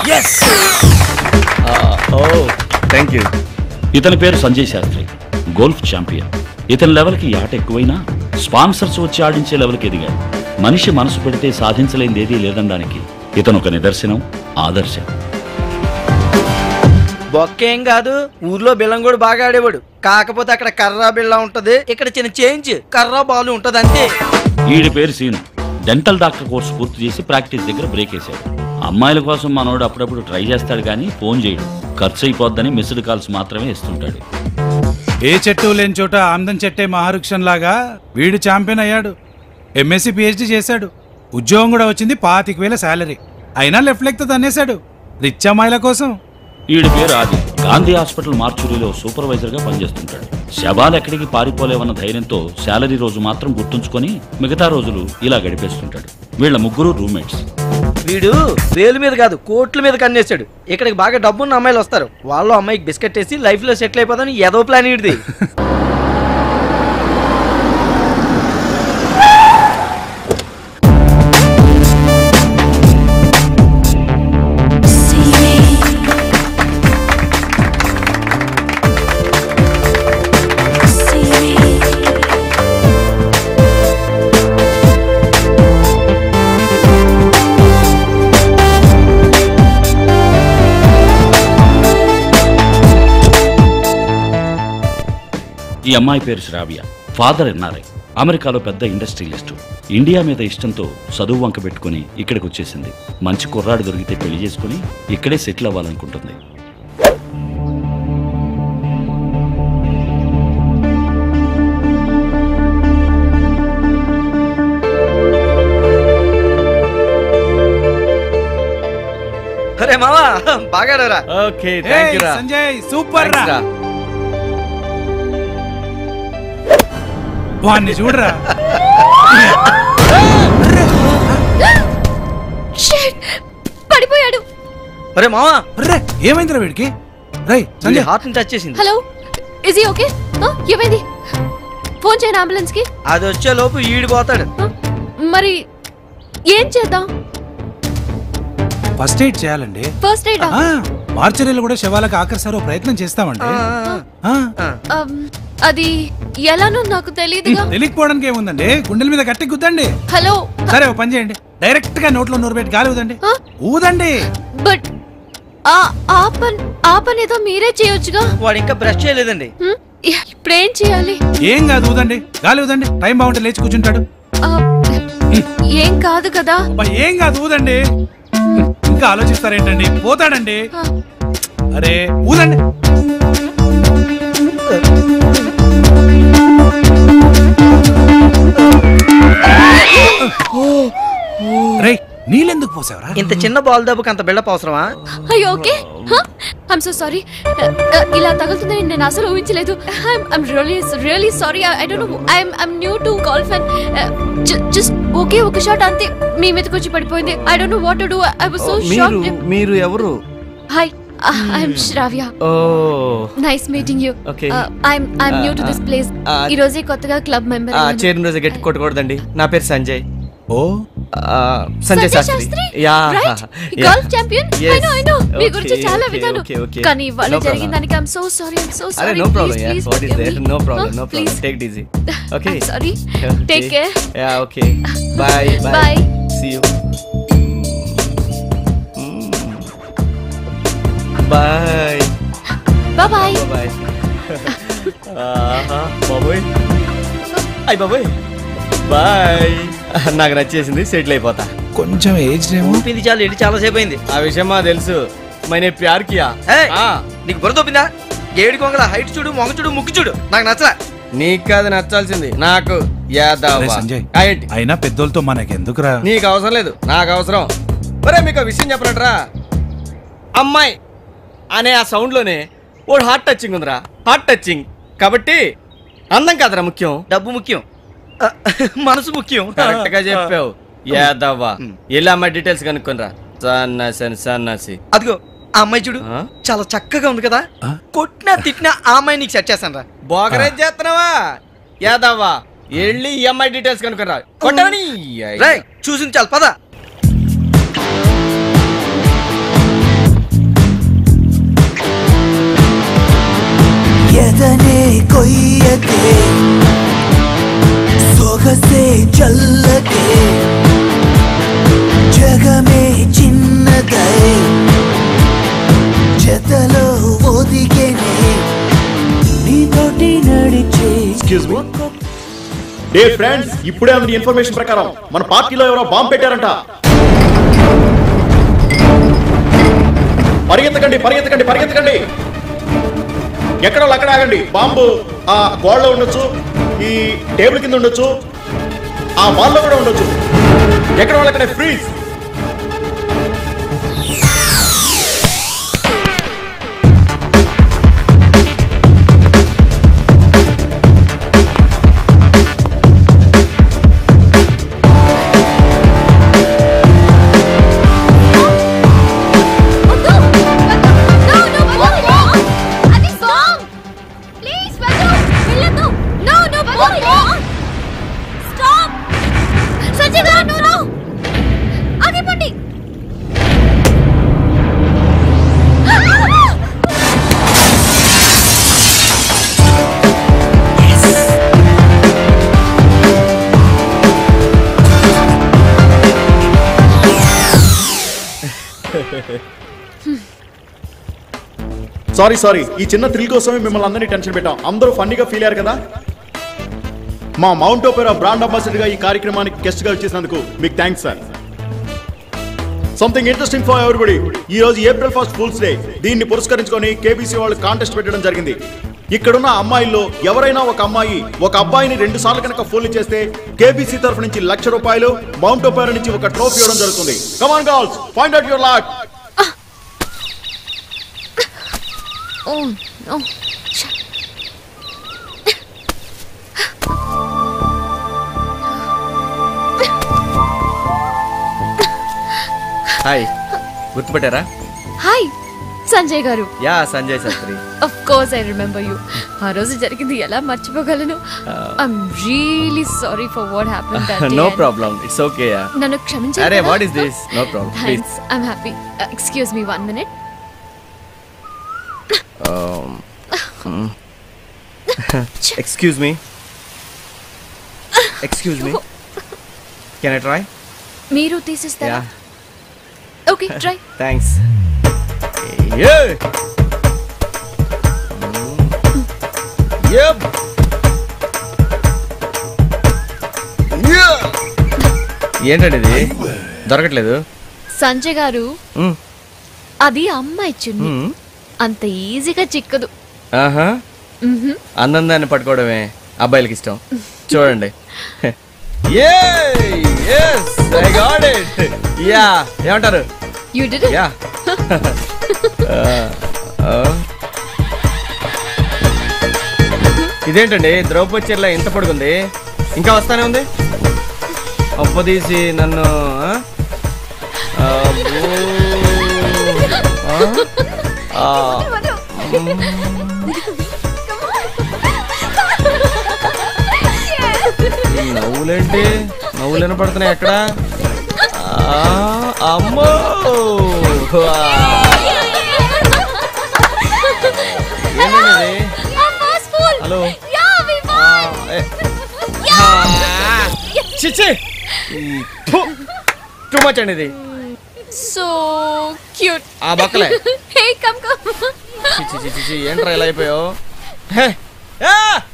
Oh thank you ఇతని పేరు Sanjay Sastry golf champion ఇతని లెవెల్కి ఈ ఆట ఎక్కువైనా స్పాన్సర్స్ వచ్చి ఆడించే లెవెల్కి ఎదిగాడు మనిషి మనసు పెడితే సాధించలేనిది ఏదీ లేదనడానికి ఇతను ఒక నిదర్శనం ఆదర్శం బొక్కేం కాదు ఊర్లో బిల్లం కూడా బాగా ఆడేవాడు కాకపోతే అక్కడ కర్రా బిళ్ళ ఉంటది ఇక్కడ చిన్న చేంజ్ కర్రా బాలు ఉంటది అంతే ఈడి పేరు సీను డెంటల్ డాక్టర్ కోర్సు పూర్తి చేసి ప్రాక్టీస్ దగ్గర బ్రేక్ వేశాడు అమ్మాయిల కోసం మనోడు అప్పుడప్పుడు ట్రై చేస్తాడు కానీ ఫోన్ చేయడు ఖర్చు అయిపోద్దని మిస్డ్ కాల్స్ మాత్రమే ఇస్తుంటాడు ఏ చెట్టు లేని చోట ఆమ్దం చెట్టే మహావృక్షం లాగా వీడు ఛాంపియన్ అయ్యాడు ఎంఎస్సి పిహెచ్డి చేశాడు ఉద్యోగం కూడా వచ్చింది పాతిక వేల శాలరీ అయినా లెఫ్ట్ లెగ్తో తన్నేశాడు రిచ్ అమ్మాయిల కోసం ఈడి పేరు ఆది గాంధీ హాస్పిటల్ మార్చురీలో సూపర్వైజర్ గా పనిచేస్తుంటాడు శవాలు ఎక్కడికి పారిపోలేవన్న ధైర్యంతో శాలరీ రోజు మాత్రం గుర్తుంచుకొని మిగతా రోజులు ఇలా గడిపేస్తుంటాడు వీళ్ళ ముగ్గురు రూమ్మేట్స్ వీడు వేలు మీద కాదు కోట్ల మీద కన్నేశాడు ఇక్కడికి బాగా డబ్బున్న అమ్మాయిలు వస్తారు వాళ్ళు అమ్మాయికి బిస్కెట్ వేసి లైఫ్ లో సెటిల్ అయిపోతాను ఏదో ప్లాన్ ఇడిది ఈ అమ్మాయి పేరు శ్రావ్య ఫాదర్ ఎన్ఆర్ఐ అమెరికాలో పెద్ద ఇండస్ట్రియలిస్టు ఇండియా మీద ఇష్టంతో చదువు వంక పెట్టుకుని ఇక్కడికి వచ్చేసింది మంచి కుర్రాడు దొరికితే పెళ్లి చేసుకుని ఇక్కడే సెటిల్ అవ్వాలనుకుంటుంది అరే మావా బాగా ఆడారా ఓకే థ్యాంక్ యూ ఏయ్, రా సంజయ్ సూపర్ రా Thanks రా. వాడిని చూడరా పడిపోయాడు అరే మావా అర్రే ఏమైందిరా వీడికి రై సంజయ్ హార్ట్ ని టచ్ చేసింది హలో ఇజ్ ఓకే ఏమైంది ఫోన్ చేయను అంబులెన్స్ కి అది వచ్చే లోపు ఈడిపోతాడు ఆ, మరి ఏం చేద్దాం ఫస్ట్ ఎయిడ్ చేయాలండి ఫస్ట్ ఎయిడ్ ఆ, మార్చరీలో కూడా శవాలకు ఆకర్షారో ప్రయత్నం చేస్తామండి ఆ, అది ఎలానో నాకు తెలియదుగా తెలియకపోవడానికి ఏముందండి గుండెల మీద గట్టి గుద్దండి హలో సరే ఓ పని చేయండి డైరెక్ట్ గా నోట్లో నూరు పెట్టి గాలి ఊదండి ఆ? ఊదండి బట్ ఆ ఆ పని ఆ పని ఏదో మీరే చేయొచ్చుగా వాడు ఇంకా బ్రష్ చేయలేదండి హ్మ్? ఇప్పుడేం చేయాలి ఏం కాదు ఊదండి గాలి ఊదండి టైం బాగుంటే లేచి కూర్చుంటాడు ఆ, ఏం కాదు కదా అబ్బా, ఏం కాదు ఊదండి ఇంకా ఆలోచిస్తారేంటండి పోతాడండి ఆ, అరే ఊదండి రే నీళ్ళెందుకు పోసావరా ఇంత చిన్న బాల్ దెబ్బకి అంత బిల్డప్ అవసరమా అయ్యో ఓకే ఐమ్ సో సారీ ఇలా తగులుతుందని నేను అసలు ఊహించలేదు I'm really really sorry I don't know I'm I'm new to golf and just okay ఒక షాట్ అంతే మీ మీదకి వచ్చి పడిపోయింది I don't know what to do I was so మీరు షాక్డ్ మీరు ఎవరు hi I'm Shravya oh nice meeting you Okay. I'm I'm new to this place Ah. ఈ రోజే కొత్తగా క్లబ్ మెంబర్ ఆ, చేరిన రోజు గట్టి కొట్టకూడదండి నా పేరు సంజయ్ ఓ ఆ, Sanjay Shastri yeah golf champion I Yes. No I know మీ గురించి Okay, చాలా okay, విన్నాను okay, okay. కానీ ఇవాళ No problem. జరిగిన దానికి I'm so sorry I'm so అరే sorry no problem yeah what is there no problem no problem please take easy okay sorry take care yeah okay bye bye Bye. See you bye bye bye bye ఆహా బాబోయ్ అయ్ బాబోయ్ bye నాకు నచ్చేసింది settle అయిపోతా కొంచెం age ఏమో ఊపింది చాలు వెళ్ళి చాలా సేపు అయింది ఆ విషయం మా తెలుసు మైనే ప్యార్ కియా ఏయ్, ఆ, నీకు బుర్ర తోపిందా ఏడు కొంగల హైట్ చూడు మొగ చూడు ముక్కు చూడు నాకు నచ్చలా నీకు కాదు నచ్చాల్సింది నాకు యాదవ్ అరే సంజయ్ ఆ, ఏంటి అయినా పెద్దోళ్ళతో మనకెందుకురా నీకు అవసరం లేదు నాకు అవసరం ఒరే మీకు ఒక విషయం చెప్పరట్రా అమ్మాయి అనే ఆ సౌండ్లోనే ఓ హార్ట్ టచింగ్ ఉందిరా హార్ట్ టచింగ్ కాబట్టి అందం కాదురా ముఖ్యం డబ్బు ముఖ్యం ఆ, మనసు ముఖ్యం కరెక్ట్ గా చెప్పావు యాదవ్వా ఇలా అమ్మాయి డీటెయిల్స్ కనుక్కొనిరా సన్నాసి అని సన్నాసి అదిగో ఆ అమ్మాయి చూడు ఆ? చాలా చక్కగా ఉంది కదా ఆ? కొట్టినా తిట్టినా ఆ అమ్మాయి నీకు సెట్ చేస్తాను రా బోగరేజ్ చేస్తున్నావా యాదవ్వా వెళ్ళి ఈ అమ్మాయి డీటెయిల్స్ కనుక్కొనిరా కొట్టని రేయ్ చూసింది చాలు పద ఎదనే కొయ్యకే సొగసే చల్లకే జగమే చిన్నదై జతలో ఒదిగేనే నీతోటి నడిచే ఎక్స్క్యూజ్ మీ డే ఫ్రెండ్స్ ఇప్పుడే అందిన ఇన్ఫర్మేషన్ ప్రకారం మన పార్టీలో ఎవరో బాంబు పెట్టారంట పరిగెత్తకండి పరిగెత్తకండి పరిగెత్తకండి ఎక్కడ వాళ్ళు అక్కడ ఆగండి బాంబు ఆ గోడలో ఉండొచ్చు ఈ టేబుల్ కింద ఉండొచ్చు ఆ వాల్లో కూడా ఉండొచ్చు ఎక్కడ వాళ్ళకనే ఫ్రీజ్ వద్దు! No, no, వద్దు! అది బాంబ్! Please, వద్దు! వెళ్ళొద్దు! No, no, వద్దు! Stop! సంజయ్ గారు, no, no! ఆగిపోండి! సారీ సారీ ఈ చిన్న థ్రిల్ కోసమే మిమ్మల్ని అందరినీ టెన్షన్ పెట్టాం అందరూ ఫన్నీగా ఫీల్ అయ్యారు కదా మా మౌంట్ ఓపెరా బ్రాండ్ అంబాసిడర్ గా ఈ కార్యక్రమానికి గెస్ట్ గా వచ్చేసినందుకు మీకు thanks sir something interesting for everybody ఈ రోజు ఏప్రిల్ ఫస్ట్ ఫుల్స్ డే దీన్ని పురస్కరించుకొని కేబీసీ వాళ్ళు కాంటెస్ట్ పెట్టడం జరిగింది ఇక్కడున్న అమ్మాయిల్లో ఎవరైనా ఒక అమ్మాయి ఒక అబ్బాయిని రెండు సార్లు కనుక ఫోన్ చేస్తే కేబీసీ తరఫు నుంచి లక్ష రూపాయలు మౌంట్ ఓపెరా నుంచి ఒక ట్రోఫీ ఇవ్వడం జరుగుతుంది come on girls find out your lock Oh, no. Shut. Hi గుర్తుపెట్టారా హాయ్ సంజయ్ గారు yeah Sanjay Shastri of course I remember you ఆ రోజు జరిగింది ఎలా మర్చిపోగలను I'm really sorry for what happen that no problem it's okay నన్ను క్షమించండి అరే what is this no problem please thanks I'm happy excuse me one minute excuse me excuse me can I try మీరు తీసిస్తారా yeah okay try thanks ఏంటండి ఇది దొరకట్లేదు సంజయ్ గారు మ్, అది అమ్మాయి చున్ని మ్. అంత ఈజీగా చిక్కదు ఆహా మ్హూ. అందందాన్ని పట్టుకోవడమే అబ్బాయిలకి ఇష్టం చూడండి యా ఏమంటారు You did it? యా ఇదేంటండి ద్రౌపది చీరల ఇంత పొడుగుంది ఇంకా వస్తానే ఉంది అప్పదీసి నన్ను ఆ? అబ్బో. ఆ? ఆ. ఈ నవ్వులేంటి నవ్వులు వినపడుతున్నాయి ఎక్కడ ఆ, అమ్మో ఆ. ఏంటండి ఇది? I'm forceful. Hello Yeah, we ఆ, won. ఏ. ఆ. చిచ్చి టూ మచ్ అండి ఇది So cute. ఆ బక్కలే hey, come, come. చిచ్చి చిచ్చి చిచ్చి ఏంట్రా ఇలా అయిపోయావు హే. ఆ!